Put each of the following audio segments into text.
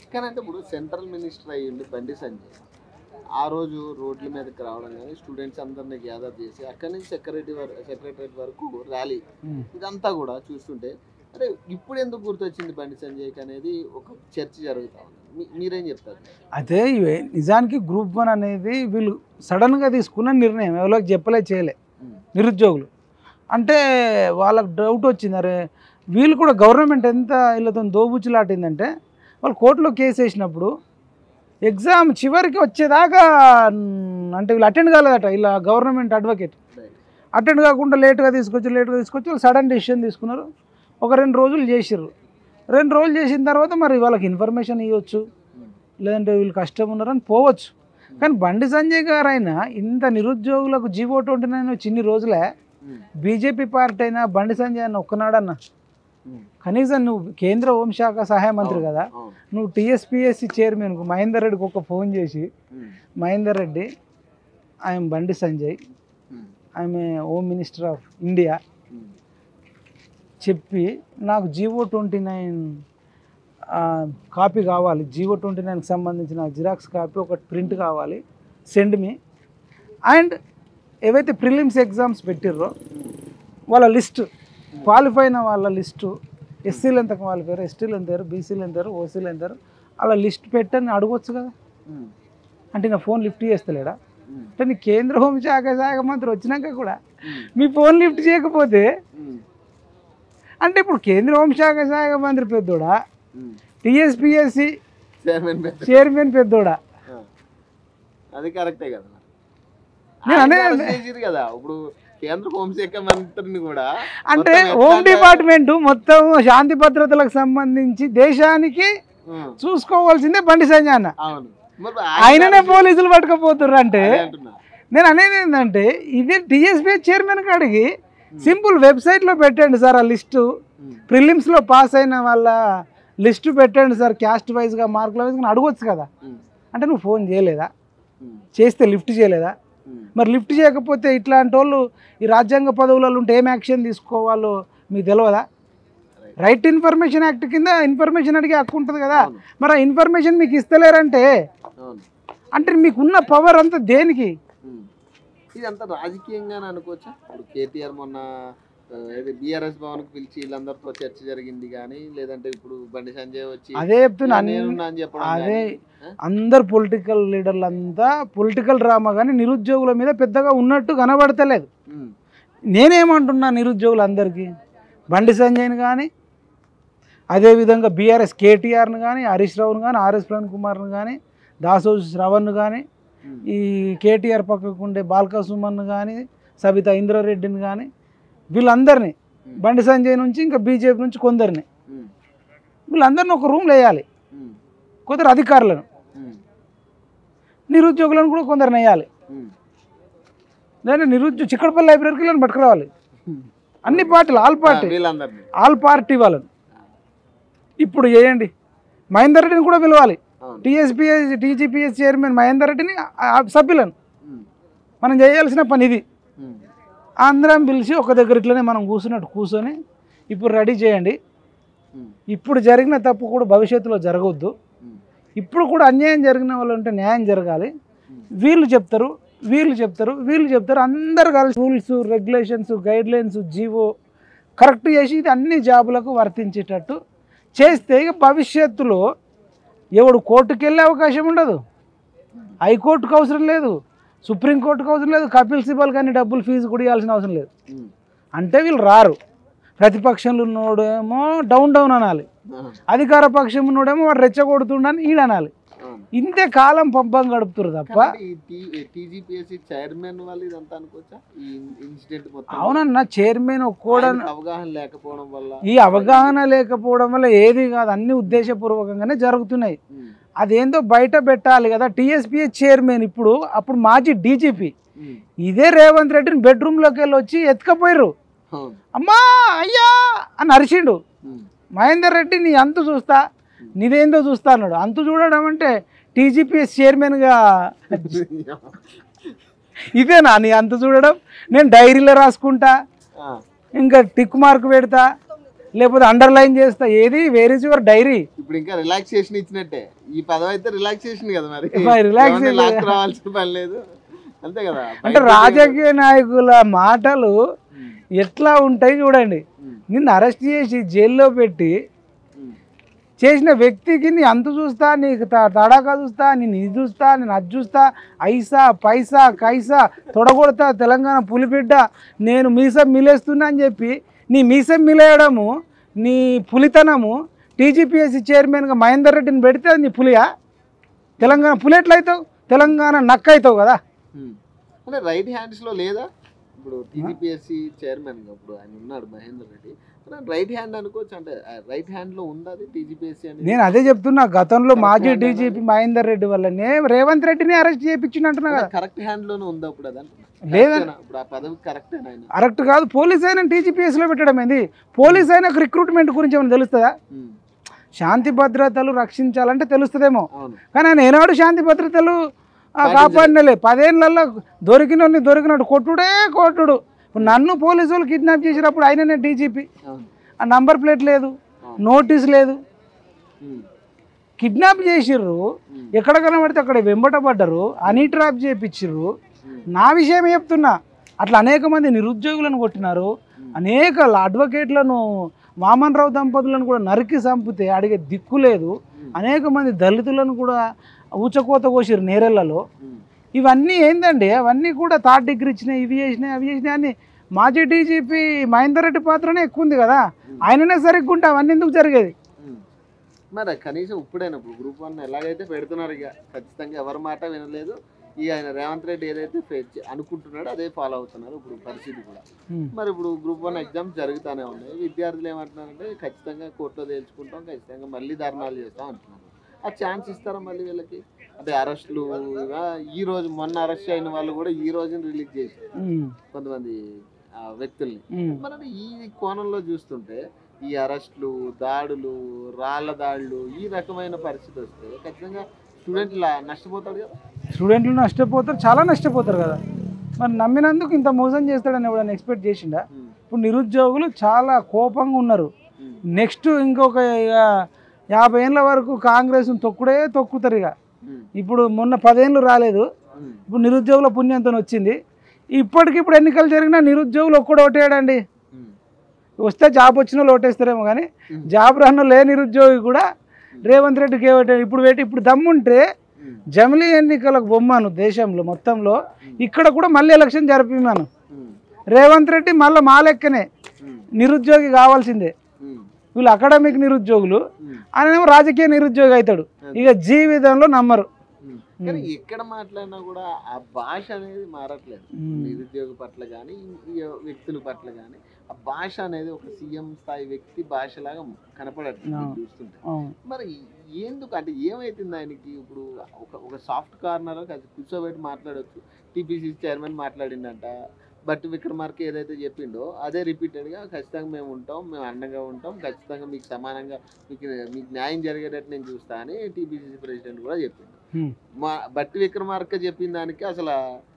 కానీ అంటే ఇప్పుడు సెంట్రల్ మినిస్టర్ అయ్యిండు బండి సంజయ్ ఆ రోజు రోడ్ల మీదకి రావడం కానీ స్టూడెంట్స్ అందరినీ గ్యాదర్ చేసి అక్కడి నుంచి సెక్రటరీ వరకు సెక్రటరేట్ వరకు ర్యాలీ ఉమ్. ఇదంతా కూడా చూస్తుంటే అరే ఇప్పుడు ఎందుకు గుర్తొచ్చింది బండి సంజయ్కి అనేది ఒక చర్చ జరుగుతా ఉంది మీ- మీరేం చెప్తారు అయితే ఇవే నిజానికి గ్రూప్ వన్ అనేది వీళ్ళు సడన్గా తీసుకున్న నిర్ణయం ఎవరికి చెప్పలే చేయలే ఉమ్. నిరుద్యోగులు అంటే వాళ్ళకి డౌట్ వచ్చింది అరే వీళ్ళు కూడా గవర్నమెంట్ ఎంత వీళ్ళతో దోబుచ్చులాటిందంటే వాళ్ళు కోర్టులో కేసు వేసినప్పుడు ఎగ్జామ్ చివరికి వచ్చేదాకా మ్, అంటే వీళ్ళు అటెండ్ కాలేదట ఇలా గవర్నమెంట్ అడ్వకేట్ Right. అటెండ్ కాకుండా లేట్గా తీసుకొచ్చి లేట్గా తీసుకొచ్చి వాళ్ళు సడన్ డెసిషన్ తీసుకున్నారు ఒక రెండు రోజులు చేసిర్రు రెండు రోజులు చేసిన తర్వాత మరి వాళ్ళకి ఇన్ఫర్మేషన్ ఇవ్వచ్చు ఉమ్. లేదంటే వీళ్ళు కష్టం ఉన్నారని పోవచ్చు కానీ బండి సంజయ్ గారు అయినా ఇంత నిరుద్యోగులకు జీవో ట్వంటీ నైన్ చిన్ని రోజులే ఉమ్. బీజేపీ పార్టీ అయినా బండి సంజయ్ అన్న ఒక్కనాడన్న ఉమ్. కనీసం నువ్వు కేంద్ర హోంశాఖ సహాయ మంత్రి కదా అవును. నువ్వు టీఎస్పీఎస్సీ చైర్మన్కు మహేందర్ రెడ్డికి ఒక ఫోన్ చేసి ఉమ్. మహేందర్ రెడ్డి ఐఎమ్ బండి సంజయ్ ఉమ్. ఆమె హోమ్ మినిస్టర్ ఆఫ్ ఇండియా ఉమ్. చెప్పి నాకు జీవో ట్వంటీ నైన్ కాపీ కావాలి జీవో ట్వంటీ నైన్కి సంబంధించిన జిరాక్స్ కాపీ ఒక ప్రింట్ కావాలి సెండ్ మీ అండ్ ఏవైతే ప్రిలిమ్స్ ఎగ్జామ్స్ పెట్టిర్రో వాళ్ళ లిస్టు క్వాలిఫై అయిన వాళ్ళ లిస్టు ఎస్సీలు ఎంత క్వాలిఫై అయ్యారు ఎస్టీలు ఎంత అయ్యారు బీసీలు ఎంత అయ్యారు ఓసీలు ఎంత అయ్యారు అలా లిస్ట్ పెట్టని అడగొచ్చు కదా ఉమ్. అంటే నా ఫోన్ లిఫ్ట్ చేస్తలేడా ఉమ్. అంటే నీ కేంద్ర హోంశాఖ శాఖ మంత్రి వచ్చినాక కూడా ఉమ్. మీ ఫోన్ లిఫ్ట్ చేయకపోతే ఉమ్. అంటే ఇప్పుడు కేంద్ర హోంశాఖ శాఖ మంత్రి పెద్దోడా ఉమ్. టీఎస్పిఎస్సి చైర్మన్ పెద్ద చైర్మన్ పెద్దోడా ఆ. అది కరెక్టే కదా నేను ఆయన అనేది- arrest చేసిర్రు కదా ఇప్పుడు కేంద్ర హోంశాఖ మంత్రిని కూడా అంటే మొత్తం ఎట్లా హోమ్ అంటే- డిపార్ట్మెంట్ మొత్తం శాంతి భద్రతలకు సంబంధించి దేశానికి ఉమ్. చూసుకోవాల్సిందే బండి సంజయ్ అన్న అవును మరి ఆయననే arrest పోలీసులు పట్టుకపోతుర్రు అంటే అదే అంటున్నా నేను అనేది ఏంటంటే ఇదే టీఎస్పీ చైర్మన్ కాడికి సింపుల్ వెబ్సైట్లో పెట్టండి సార్ ఆ లిస్టు ఉమ్. ప్రిలిమ్స్లో పాస్ అయిన వాళ్ళ లిస్టు పెట్టండి సార్ క్యాస్ట్ వైజ్గా మార్కుల వైజ్గా అడగొచ్చు కదా ఉమ్. అంటే నువ్వు ఫోన్ చేయలేదా ఉమ్. చేస్తే లిఫ్ట్ చేయలేదా ఉమ్. మరి లిఫ్ట్ చేయకపోతే ఇట్లాంటి వాళ్ళు ఈ రాజ్యాంగ పదవులలో ఉంటే ఏం యాక్షన్ తీసుకోవాలో మీకు తెలియదా Right. రైట్ ఇన్ఫర్మేషన్ యాక్ట్ కింద ఇన్ఫర్మేషన్ అడిగే హక్కు ఉంటుంది కదా అవును. మరి ఆ ఇన్ఫర్మేషన్ మీకు ఇస్తలేరంటే అవును అంటే మీకున్న పవర్ అంతా దేనికి ఉమ్. ఇదంతా రాజకీయంగానే అనుకోవచ్చా ఇప్పుడు కేటీఆర్ మొన్న ఆ, ఏది బీఆర్ఎస్ భవన్ కి పిలిచి వీళ్ళందరితో చర్చ జరిగింది కానీ లేదంటే ఇప్పుడు బండి సంజయ్ వచ్చి అదే చెప్తున్నా "ఇలా అన్ని- నేనున్నా" అని చెప్పడం అదే గానీ, ఆ? అందరు పొలిటికల్ లీడర్లు అంతా పొలిటికల్ డ్రామా కానీ నిరుద్యోగుల మీద పెద్దగా ఉన్నట్టు కనబడతలేదు ఉమ్. నేనేమంటున్నా నిరుద్యోగులందరికీ బండి సంజయ్ని కానీ అదేవిధంగా బీఆర్ఎస్ కేటీఆర్ని కానీ హరీష్ రావుని కానీ ఆర్ఎస్ ప్రవీణ్ కుమార్ని కానీ దాసోజు శ్రవణ్ను కానీ ఉమ్. ఈ కేటీఆర్ పక్కకు ఉండే బాల్కా సుమన్ కానీ సబితా ఇంద్రారెడ్డిని కానీ వీళ్ళందరినీ ఉమ్. బండి సంజయ్ నుంచి ఇంకా బీజేపీ నుంచి కొందరిని ఉమ్. వీళ్ళందరినీ ఒక రూమ్లో వేయాలి ఉమ్. కొందరు అధికారులను ఉమ్. నిరుద్యోగులను కూడా కొందరిని వేయాలి ఉమ్. లేదా నిరుద్యోగ చిక్కడపల్లి లైబ్రరీకి వీళ్ళని పట్టుకురావాలి అన్ని పార్టీలు ఆల్ ఆ, పార్టీ వీళ్ళందరినీ ఆల్ పార్టీ వాళ్ళని ఇప్పుడు చేయండి మహేందర్ రెడ్డిని కూడా పిలవాలి అవును టీఎస్పీఎస్ టీజీపీఎస్ చైర్మన్ మహేందర్ రెడ్డిని ఆ సభ్యులను ఉమ్. మనం చేయాల్సిన పని ఇది ఉమ్. అందరం పిలిచి ఒక దగ్గర ఇట్లనే మనం కూర్చున్నట్టు కూర్చొని ఇప్పుడు రెడీ చేయండి ఉమ్. ఇప్పుడు జరిగిన తప్పు కూడా భవిష్యత్తులో జరగవద్దు ఉమ్. ఇప్పుడు కూడా అన్యాయం జరిగిన వాళ్ళు ఉంటే న్యాయం జరగాలి వీళ్ళు చెప్తారు వీళ్ళు చెప్తారు వీళ్ళు చెప్తారు అందరు కలిసి rules regulations guidelines GO correct చేసి ఇది అన్ని జాబులకు వర్తించేటట్టు చేస్తే ఇక భవిష్యత్తులో ఎవడు కోర్టుకు వెళ్ళే అవకాశం ఉండదు హైకోర్టుకు అవసరం లేదు సుప్రీంకోర్టుకు అవసరం లేదు కపిల్ సిబల్ కానీ డబ్బులు ఫీజు కూడా ఇవ్వాల్సిన అవసరం లేదు ఉమ్. అంటే వీళ్ళు రారు ప్రతిపక్షంలో ఉన్నోడేమో డౌన్ డౌన్ అనాలి అవును. అధికార పక్షం ఉన్నోడేమో వాడు రెచ్చగొడుతుండని ఈడు అనాలి అవును. ఇంతే కాలం పంపం గడుపుతారు తప్ప కాబట్టి ఈ టీజీపీఎస్సీ చైర్మన్ వాళ్ళు ఇదంతా అనుకోవచ్చా ఈ ఇన్సిడెంట్ మొత్తం అవునన్న చైర్మన్ కూడా ఆయనకు అవగాహన లేకపోవడం వల్ల ఈ అవగాహన లేకపోవడం వల్ల ఏది కాదు అన్ని ఉద్దేశపూర్వకంగానే జరుగుతున్నాయి ఉమ్. అదేందో బయట పెట్టాలి కదా టీఎస్పీఎస్ చైర్మన్ ఇప్పుడు అప్పుడు మాజీ డీజీపీ ఉమ్. ఇదే రేవంత్ రెడ్డిని బెడ్రూమ్లోకి వెళ్ళి వచ్చి ఎత్తుకపోయారు అవును. అమ్మా అయ్యా అని అరిచిండు ఉమ్. మహేందర్ రెడ్డి నీ అంతు చూస్తా నీదేందో చూస్తా అన్నాడు అంతు చూడడం అంటే టీజీపీఎస్ చైర్మన్గా ఇదేనా నీ అంతు చూడడం నేను డైరీలో రాసుకుంటా ఆ. ఇంకా టిక్ మార్క్ పెడతా లేకపోతే అండర్లైన్ చేస్తా ఏది వేర్ ఇస్ యువర్ డైరీ ఇప్పుడు ఇంకా రిలాక్సేషన్ ఇచ్చినట్టే ఈ పదం అయితే రిలాక్సేషన్ కదా మరి మరి relaxation ఏమన్నా లాక్కు రావాల్సిన పని లేదు అంతే కదా అంటే రాజకీయ నాయకుల మాటలు ఉమ్, ఎట్లా ఉంటాయి చూడండి ఉమ్, నిన్ను అరెస్ట్ చేసి జైల్లో పెట్టి ఉమ్, చేసిన వ్యక్తికి నీ అంతు చూస్తా నీకు త- తడాకా చూస్తా నేను ఇది చూస్తా నేను అది చూస్తా ఐసా పైసా కైసా తొడగొడతా తెలంగాణ పులిబిడ్డ నేను మీసం మిలేస్తున్నా అని చెప్పి నీ మీసం మిలేయడము నీ పులితనము టీజీపీఎస్సీ చైర్మన్గా మహేందర్ రెడ్డిని పెడితే అది నీ పులియా తెలంగాణ పులి ఎట్లయితావు తెలంగాణ నక్క అవుతావు కదా ఉమ్. అంటే రైట్ హ్యాండ్స్ లో లేదా ఇప్పుడు టీజీపీఎస్సీ చైర్మన్ గా ఇప్పుడు ఆయన ఉన్నాడు మహేందర్ రెడ్డి రైట్ హ్యాండ్ అనుకోవచ్చు అంటే రైట్ హ్యాండ్ లో ఉందా అది టీజీపీఎస్సీ అనేది నేను అదే చెప్తున్నా గతంలో మాజీ Correct hand DGP Mahender Reddy వల్లనే రేవంత్ రెడ్డిని అరెస్ట్ చేయించిండు అంటున్నా కదా కరెక్ట్ హ్యాండ్ లోనే ఉందా ఇప్పుడు అది లేదండి. Correct ఏనా? ఇప్పుడు ఆ పదవి కరెక్ట్ ఆయన కరెక్ట్ కాదు పోలీస్ అయినా టీజీపీఎస్లో పెట్టడం ఏంది పోలీస్ అయినా రిక్రూట్మెంట్ గురించి ఏమైనా తెలుస్తుందా ఉమ్, శాంతి భద్రతలు రక్షించాలంటే తెలుస్తుందేమో అవును కానీ ఆయన ఏనాడు శాంతి భద్రతలు ఆ, పాటించలేదు. కాపాడినలే పదేళ్ళల్లో దొరికినోడిని దొరికినట్టు కొట్టుడే కొట్టుడు ఇప్పుడు నన్ను పోలీసు వాళ్ళు కిడ్నాప్ చేసినప్పుడు ఆయననే డీజీపీ అవును ఆ నంబర్ ప్లేట్ లేదు నోటీస్ లేదు ఉమ్, కిడ్నాప్ చేసిర్రు ఉమ్, ఎక్కడ కనబడితే అక్కడ వెంబటపడ్డరు హనీ ట్రాప్ చేయించిర్రు ఉమ్, నా విషయం చెప్తున్నా అట్లా అనేక మంది నిరుద్యోగులను కొట్టినారు అనేక అడ్వకేట్లను వామన్ రావు దంపతులను కూడా నరికి చంపితే అడిగే దిక్కు లేదు అనేక మంది దళితులను కూడా ఊచకోత కోసిరు నేరెళ్లలో ఉమ్, ఇవన్నీ ఏందండి అవన్నీ కూడా థర్డ్ డిగ్రీ ఇచ్చినాయి ఇవి చేసినాయి అవి చేసినాయి అని మాజీ డీజీపీ మహేందర్ రెడ్డి పాత్రనే ఎక్కువ ఉంది కదా ఆయననే సరిగ్గా ఉంటే అవన్నీ ఎందుకు జరిగేది ఉమ్. మరి కనీసం ఇప్పుడైనా ఇప్పుడు గ్రూప్ వన్ ఎలాగైతే పెడుతున్నారు ఇక ఖచ్చితంగా ఎవరి మాట వినలేదు ఈ ఆయన రేవంత్ రెడ్డి ఏదైతే ఫే- అనుకుంటున్నాడో అదే ఫాలో అవుతున్నారు ఇప్పుడు పరిస్థితి కూడా మరి ఇప్పుడు గ్రూప్ వన్ ఎగ్జామ్స్ జరుగుతూనే ఉన్నాయి విద్యార్థులు ఏమంటున్నారంటే ఖచ్చితంగా కోర్టులో తేల్చుకుంటాం ఖచ్చితంగా మళ్ళీ ధర్నాలు చేస్తాం అంటున్నారు ఆ ఛాన్స్ ఇస్తారా మళ్ళీ వీళ్ళకి అంటే అరెస్టులు ఆ, ఈ రోజు మొన్న అరెస్ట్ అయిన వాళ్ళు కూడా ఈ రోజున రిలీజ్ చేశారు ఉమ్, కొంతమంది ఆ, వ్యక్తుల్ని ఉమ్. మరి ఈ కోణంలో చూస్తుంటే ఈ అరెస్టులు దాడులు రాళ్ల దాడులు ఈ రకమైన పరిస్థితి వస్తే ఖచ్చితంగా స్టూడెంట్ నష్టపోతాడు కదా స్టూడెంట్లు నష్టపోతారు చాలా నష్టపోతారు కదా మరి నమ్మినందుకు ఇంత మోసం చేస్తాడని ఎవడన్నా ఎక్స్పెక్ట్ చేసిండా ఉమ్, ఇప్పుడు నిరుద్యోగులు చాలా కోపంగా ఉన్నారు ఉమ్, నెక్స్ట్ ఇంకొక ఇక యాభై ఏళ్ళ వరకు కాంగ్రెస్ తొక్కుడే తొక్కుతారు ఇక ఉమ్, ఇప్పుడు మొన్న పదేళ్ళు రాలేదు ఉమ్, ఇప్పుడు నిరుద్యోగుల పుణ్యంతో వచ్చింది ఇప్పటికిప్పుడు ఎన్నికలు జరిగినా నిరుద్యోగులు ఒక్కడు ఓటేయడండి ఉమ్, వస్తే జాబ్ వచ్చిన వాళ్ళు ఓటేస్తారేమో కానీ ఉమ్, జాబ్ రాను లే నిరుద్యోగి కూడా రేవంత్ రెడ్డికి ఓటే ఇప్పుడు పెట్టి ఇప్పుడు దమ్ముంటే ఉమ్, జమిలీ ఎన్నికలకు బొమ్మాను దేశంలో మొత్తంలో ఇక్కడ కూడా మళ్ళీ ఎలక్షన్ జరిపిమాను ఉమ్, రేవంత్ రెడ్డి మళ్ళీ మా లెక్కనే ఉమ్, నిరుద్యోగి కావాల్సిందే ఉమ్, వీళ్ళు అకాడమిక్ నిరుద్యోగులు ఉమ్, ఆయనేమో రాజకీయ నిరుద్యోగి అవుతాడు ఇక జీవితంలో నమ్మరు ఉమ్. కానీ ఎక్కడ మాట్లాడినా కూడా ఆ భాష అనేది మారట్లేదు ఉమ్. నిరుద్యోగ పట్ల కానీ ఈ వ్యక్తుల పట్ల కానీ ఆ భాష అనేది ఒక సీఎం స్థాయి వ్యక్తి భాషలాగా కనపడట్లేదు అవును. చూస్తుంటే అవును. మరి ఎందుకు అంటే ఏమైతుంది ఆయనకి ఇప్పుడు ఒక ఒక సాఫ్ట్ కార్నర్ కూర్చోబెట్టి మాట్లాడొచ్చు టీపీసీ చైర్మన్ మాట్లాడిందంట బట్ విక్రమార్క ఏదైతే చెప్పిండో అదే రిపీటెడ్గా ఖచ్చితంగా మేము ఉంటాం మేము అండగా ఉంటాం ఖచ్చితంగా మీకు సమానంగా మీకు మీకు న్యాయం జరిగేటట్టు నేను చూస్తా అని టీపీసీసీ ప్రెసిడెంట్ కూడా చెప్పిండు హ్మ్. మా బట్టి విక్రమార్క చెప్పిన దానికి అసలు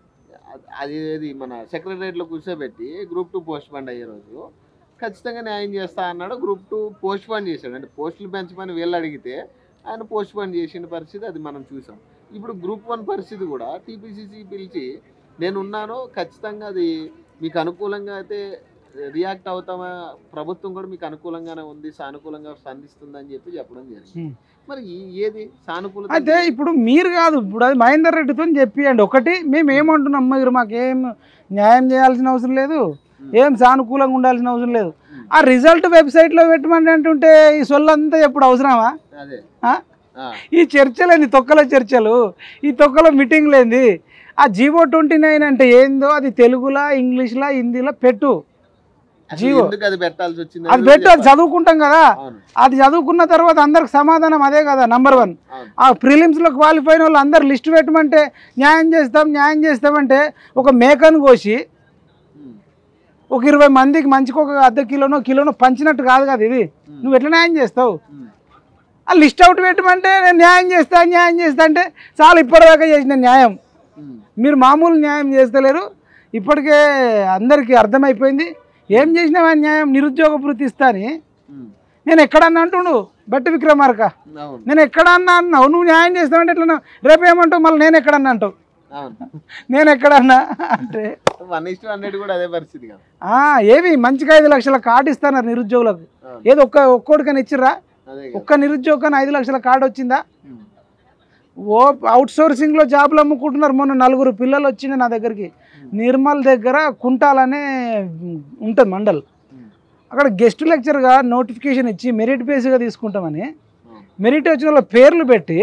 అ- అది ఏది మన సెక్రటరియట్లో కూర్చోబెట్టి గ్రూప్ టూ పోస్ట్ పోన్ అయ్యే రోజు ఖచ్చితంగా న్యాయం చేస్తా అన్నాడు గ్రూప్ టూ పోస్ట్ పోన్ చేశాడు అంటే పోస్టులు పెంచమని వీళ్ళు అడిగితే ఆయన పోస్ట్ పోన్ చేసిన పరిస్థితి అది మనం చూసాం ఇప్పుడు గ్రూప్ వన్ పరిస్థితి కూడా టీపీసీసీ పిలిచి నేను ఉన్నాను ఖచ్చితంగా అది మీకు అనుకూలంగా అయితే రియాక్ట్ అవుతామా ప్రభుత్వం కూడా మీకు అనుకూలంగానే ఉంది సానుకూలంగా స్పందిస్తుందని చెప్పి చెప్పడం జరిగింది హ్మ్. మరి ఈ- ఏది సానుకూలత అయితే ఇప్పుడు మీరు కాదు ఇప్పుడు అది మహేందర్ రెడ్డితో చెప్పియండి ఒకటి మేము ఏమంటున్నాం మీరు మాకేం న్యాయం చేయాల్సిన అవసరం లేదు ఏం సానుకూలంగా ఉండాల్సిన అవసరం లేదు ఆ రిజల్ట్ వెబ్సైట్లో పెట్టమని అంటుంటే ఈ సొల్లంతా ఎప్పుడు అవసరమా అదే ఆ? ఆ, ఈ చర్చలేంది తొక్కల చర్చలు ఈ తొక్కల మీటింగ్లేంది ఆ జీవో ట్వంటీ నైన్ అంటే ఏందో అది తెలుగులా ఇంగ్లీష్లా హిందీలో పెట్టు అసలు జీవో. ఎందుకు అది పెట్టాల్సి వచ్చింది అది పెట్టు అది చదువుకుంటాం కదా అవును అది చదువుకున్న తర్వాత అందరికి సమాధానం అదే కదా నంబర్ వన్ అవును ఆ ప్రిలిమ్స్లో క్వాలిఫై అయిన వాళ్ళు అందరు లిస్ట్ పెట్టమంటే న్యాయం చేస్తాం న్యాయం చేస్తామంటే ఒక మేకను కోసి ఉమ్, ఒక ఇరవై మందికి మంచికి ఒక అర్ధ కిలోనో కిలోనో పంచినట్టు కాదు కదా ఇది నువ్వు ఎట్లా న్యాయం చేస్తావు ఉమ్, ఆ లిస్ట్ అవుట్ పెట్టమంటే నేను న్యాయం చేస్తా న్యాయం చేస్తా అంటే చాలా ఇప్పటిదాకా చేసిన న్యాయం ఉమ్, మీరు మామూలు న్యాయం చేస్తలేరు ఇప్పటికే అందరికీ అర్థమైపోయింది ఏం చేసినావా న్యాయం నిరుద్యోగ వృత్తి ఇస్తా అని ఉమ్. నేను ఎక్కడన్నా అంటుండు బట్టి విక్రమార్క అవును నేను ఎక్కడన్నా అన్నావు నువ్వు న్యాయం చేస్తావంటే ఎట్లా రేపు ఏమంటావు మళ్ళీ నేను ఎక్కడన్నా అంటావు అవును నేను ఎక్కడన్నా అంటే వన్ ఇస్ హండ్రెడ్ కూడా అదే పరిస్థితి కదా ఆ, ఏవి మంచిగా ఐదు లక్షల కార్డు ఇస్తున్నారు నిరుద్యోగులకు అవును. ఏదో ఒక్క ఒక్కోడికని ఇచ్చిర్రా అదే కదా ఒక్క నిరుద్యోగాన్ని ఐదు లక్షల కార్డు వచ్చిందా ఉమ్. ఓ అవుట్ సోర్సింగ్లో జాబులు అమ్ముకుంటున్నారు మొన్న నలుగురు పిల్లలు వచ్చింది నా దగ్గరికి నిర్మల్ దగ్గర కుంటాలనే ఉంటుంది మండల్ ఉమ్. అక్కడ గెస్ట్ లెక్చర్గా నోటిఫికేషన్ ఇచ్చి మెరిట్ బేస్గా తీసుకుంటామని అవును. మెరిట్ వచ్చిన వాళ్ళ పేర్లు పెట్టి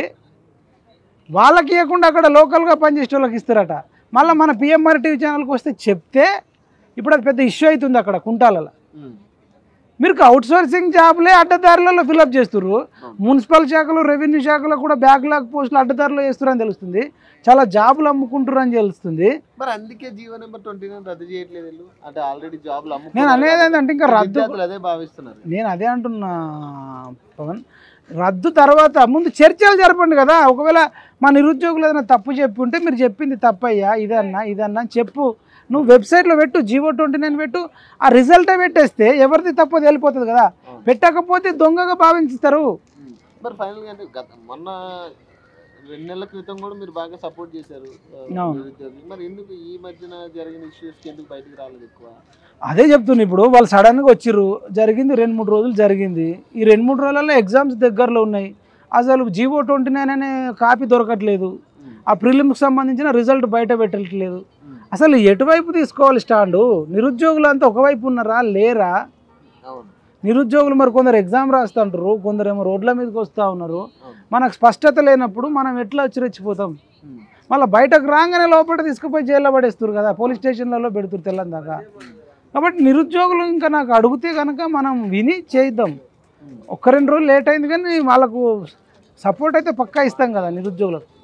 వాళ్ళకి ఇవ్వకుండా అక్కడ లోకల్గా పనిచేసే వాళ్ళకి ఇస్తారట మళ్ళీ మన పిఎంఆర్ టీవీ ఛానల్కి వస్తే చెప్తే ఇప్పుడు అది పెద్ద ఇష్యూ అవుతుంది అక్కడ కుంటాలలో ఉమ్. మీరు అవుట్ సోర్సింగ్ జాబ్లే అడ్డదారులలో ఫిల్అప్ చేస్తుర్రు మున్సిపల్ శాఖలు రెవెన్యూ శాఖలో కూడా బ్యాక్లాగ్ పోస్టులు అడ్డదారులో చేస్తున్నారని తెలుస్తుంది చాలా జాబులు అమ్ముకుంటారు అని తెలుస్తుంది మరి అందుకే జీవో నెంబర్ ట్వంటీ నైన్ రద్దు చేయట్లేదు వీళ్ళు అంటే ఆల్రెడీ జాబ్లు నేను అనేది ఏంటంటే ఇంకా రద్దు విద్యార్థులు అదే భావిస్తున్నారు నేను అదే అంటున్నా పవన్ రద్దు తర్వాత ముందు చర్చలు జరపండి కదా ఒకవేళ మా నిరుద్యోగులు ఏదైనా తప్పు చెప్పి ఉంటే మీరు చెప్పింది తప్పయ్యా ఇదన్నా ఇదన్నా అని చెప్పు నువ్వు వెబ్సైట్లో పెట్టు జీవో ట్వంటీ నైన్ పెట్టు ఆ రిజల్టే పెట్టేస్తే ఎవరిది తప్పో తెలిపోతుంది కదా అవును. పెట్టకపోతే దొంగగా భావించుతారు ఉమ్. మరి ఫైనల్ గా అంటే గత మొన్న రెండు నెలల క్రితం కూడా మీరు బాగా సపోర్ట్ చేశారు ఆ, అవును. నిరుద్యోగులు. మరి ఎందుకు ఈ మధ్యన జరిగిన ఇష్యూస్ కి ఎందుకు బయటికి రాలేదు ఎక్కువ అదే చెప్తున్నా ఇప్పుడు వాళ్ళు సడన్గా వచ్చిర్రు జరిగింది రెండు మూడు రోజులు జరిగింది ఈ రెండు మూడు రోజులలో ఎగ్జామ్స్ దగ్గరలో ఉన్నాయి అసలు జీవో ట్వంటీ నైన్ అనే కాపీ దొరకట్లేదు ఉమ్. ఆ ప్రిలిమ్కి సంబంధించిన రిజల్ట్ బయట పెట్టట్లేదు ఉమ్. అసలు ఎటువైపు తీసుకోవాలి స్టాండు నిరుద్యోగులు అంతా ఒకవైపు ఉన్నారా లేరా అవును నిరుద్యోగులు మరి కొందరు ఎగ్జామ్ రాస్తుంటారు కొందరు ఏమో రోడ్ల మీదకి వస్తూ ఉన్నారు అవును మనకు స్పష్టత లేనప్పుడు మనం ఎట్లా వచ్చి రెచ్చిపోతాం ఉమ్. మళ్ళీ బయటకు రాగానే లోపల తీసుకుపోయి జైల్లో పడేస్తారు కదా పోలీస్ స్టేషన్లలో పెడుతురు తెల్లని దాకా కాబట్టి నిరుద్యోగులు ఇంకా నాకు అడిగితే కనుక మనం విని చేద్దాం ఉమ్. ఒక్క రెండు రోజులు లేట్ అయింది కానీ వాళ్ళకు సపోర్ట్ అయితే పక్కా ఇస్తాం కదా నిరుద్యోగులకు